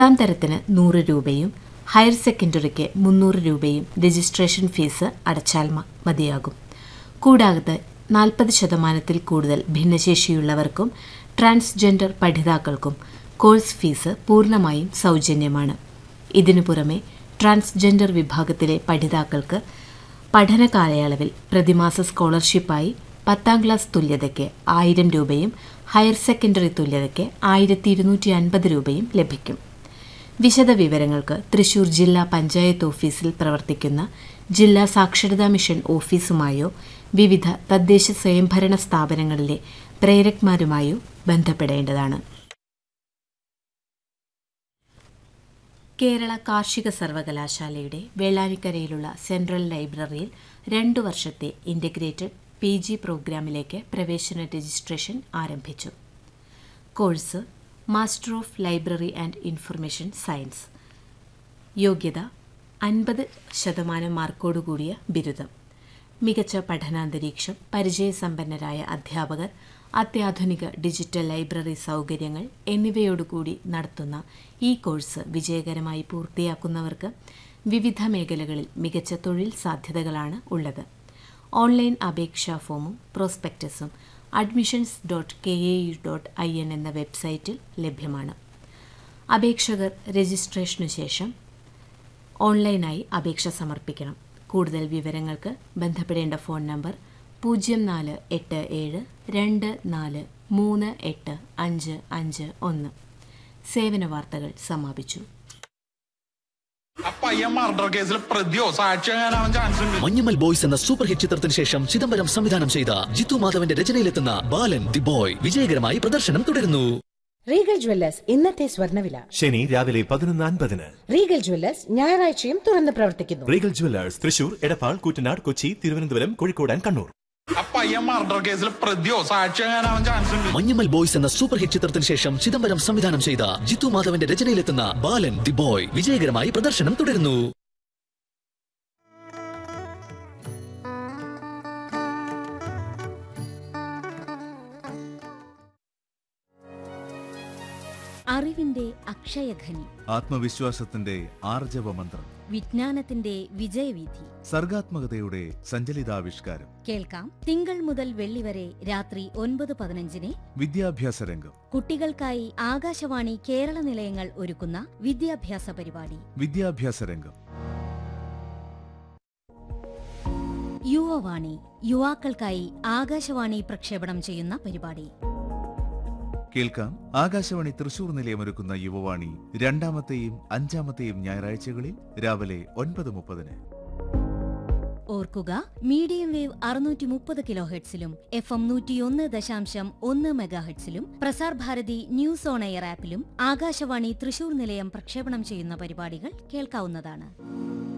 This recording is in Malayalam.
രണ്ടാം തരത്തിന് നൂറ് രൂപയും ഹയർ സെക്കൻഡറിക്ക് മുന്നൂറ് രൂപയും രജിസ്ട്രേഷൻ ഫീസ് അടച്ചാൽ മ- മതിയാകും കൂടാതെ നാൽപ്പത് ശതമാനത്തിൽ കൂടുതൽ ഭിന്നശേഷിയുള്ളവർക്കും ട്രാൻസ്ജെൻഡർ പഠിതാക്കൾക്കും കോഴ്സ് ഫീസ് പൂർണ്ണമായും സൗജന്യമാണ് ഇതിനു പുറമെ ട്രാൻസ്ജെൻഡർ വിഭാഗത്തിലെ പഠിതാക്കൾക്ക് പഠന കാലയളവിൽ പ്രതിമാസ സ്കോളർഷിപ്പായി പത്താം ക്ലാസ് തുല്യതയ്ക്ക് ആയിരം രൂപയും ഹയർ സെക്കൻഡറി തുല്യതയ്ക്ക് ആയിരത്തി ഇരുന്നൂറ്റി അൻപത് രൂപയും ലഭിക്കും വിശദ വിവരങ്ങൾക്ക് തൃശൂർ ജില്ലാ പഞ്ചായത്ത് ഓഫീസിൽ പ്രവർത്തിക്കുന്ന ജില്ലാ സാക്ഷരതാ മിഷൻ ഓഫീസുമായോ വിവിധ തദ്ദേശ സ്വയംഭരണ സ്ഥാപനങ്ങളിലെ പ്രേരക്മാരുമായോ ബന്ധപ്പെടേണ്ടതാണ് കേരള കാർഷിക സർവകലാശാലയുടെ വെള്ളാനിക്കരയിലുള്ള സെൻട്രൽ ലൈബ്രറിയിൽ രണ്ടു വർഷത്തെ ഇൻ്റഗ്രേറ്റഡ് പി ജി പ്രോഗ്രാമിലേക്ക് പ്രവേശന രജിസ്ട്രേഷൻ ആരംഭിച്ചു course master of library and information science യോഗ്യത അൻപത് ശതമാനം മാർക്കോടുകൂടിയ ബിരുദം മികച്ച പഠനാന്തരീക്ഷം പരിചയസമ്പന്നരായ അധ്യാപകർ അത്യാധുനിക ഡിജിറ്റൽ ലൈബ്രറി സൗകര്യങ്ങൾ എന്നിവയോടുകൂടി നടത്തുന്ന ഈ കോഴ്സ് വിജയകരമായി പൂർത്തിയാക്കുന്നവർക്ക് വിവിധ മേഖലകളിൽ മികച്ച തൊഴിൽ സാധ്യതകളാണ് ഉള്ളത് ഓൺലൈൻ അപേക്ഷാ ഫോമും പ്രോസ്പെക്ടസും admissions dot K A U dot I N എന്ന വെബ്സൈറ്റിൽ ലഭ്യമാണ് അപേക്ഷകർ രജിസ്ട്രേഷനു ശേഷം ഓൺലൈനായി അപേക്ഷ സമർപ്പിക്കണം കൂടുതൽ വിവരങ്ങൾക്ക് ബന്ധപ്പെടേണ്ട ഫോൺ നമ്പർ പൂജ്യം നാല് എട്ട് ഏഴ് രണ്ട് നാല് മൂന്ന് എട്ട് അഞ്ച് അഞ്ച് ഒന്ന് സേവന വാർത്തകൾ സമാപിച്ചു ആ പയ്യൻ മർഡർ കേസിൽ പ്രതിയോ സാക്ഷിയാകാനാവാൻ ചാൻസ് ഉണ്ട് മഞ്ഞുമൽ ബോയ്സ് എന്ന സൂപ്പർ ഹിറ്റ് ചിത്രത്തിന് ശേഷം ചിദംബരം സംവിധാനം ചെയ്ത ജിത്തു മാധവന്റെ രചനയിലെത്തുന്ന ബാലൻ ദി ബോയ് വിജയകരമായി പ്രദർശനം തുടരുന്നു റീഗൽ ജ്വല്ലേഴ്സ് ഇന്നത്തെ സ്വർണ്ണവില ശനി രാവിലെ പതിനൊന്ന് അൻപതിന് റീഗൽ ജ്വല്ലേഴ്സ് ഞായറാഴ്ചയും തുറന്ന് പ്രവർത്തിക്കുന്നു Regal jewellers Thrissur Edappal Koottanad Kochi Thiruvananthapuram Kozhikode and Kannur ആ പയ്യൻ മർഡർ കേസിൽ പ്രതിയോ സാക്ഷിയാകാനാവാൻ ചാൻസ് ഉണ്ട് മഞ്ഞുമൽ ബോയ്സ് എന്ന സൂപ്പർ ഹിറ്റ് ചിത്രത്തിന് ശേഷം ചിദംബരം സംവിധാനം ചെയ്ത ജിത്തു മാധവന്റെ രചനയിലെത്തുന്ന ബാലൻ ദി ബോയ് വിജയകരമായി പ്രദർശനം തുടരുന്നു അറിവിന്റെ അക്ഷയഖനി ആത്മവിശ്വാസത്തിന്റെ ആർജവ മന്ത്രം വിജ്ഞാനത്തിന്റെ വിജയവീഥി സർഗാത്മകതയുടെ സഞ്ചലിതാവിഷ്കാരം കേൾക്കാം തിങ്കൾ മുതൽ വെള്ളി വരെ രാത്രി ഒൻപത് പതിനഞ്ചിന് വിദ്യാഭ്യാസ രംഗം കുട്ടികൾക്കായി ആകാശവാണി കേരള നിലയങ്ങൾ ഒരുക്കുന്ന വിദ്യാഭ്യാസ പരിപാടി വിദ്യാഭ്യാസ രംഗം യുവവാണി യുവാക്കൾക്കായി ആകാശവാണി പ്രക്ഷേപണം ചെയ്യുന്ന പരിപാടി കേൾക്കാം ആകാശവാണി തൃശൂർ നിലയമൊരുക്കുന്ന യുവവാണി രണ്ടാമത്തെയും അഞ്ചാമത്തെയും ഞായറാഴ്ചകളിൽ രാവിലെ ഒൻപത് മുപ്പതിന് ഓർക്കുക മീഡിയം വേവ് അറുന്നൂറ്റി മുപ്പത് കിലോ ഹെഡ്സിലും എഫ് എം നൂറ്റിയൊന്ന് ദശാംശം ഒന്ന് മെഗാഹെഡ്സിലും Prasar Bharati news on air ആപ്പിലും ആകാശവാണി തൃശൂർ നിലയം പ്രക്ഷേപണം ചെയ്യുന്ന പരിപാടികൾ കേൾക്കാവുന്നതാണ്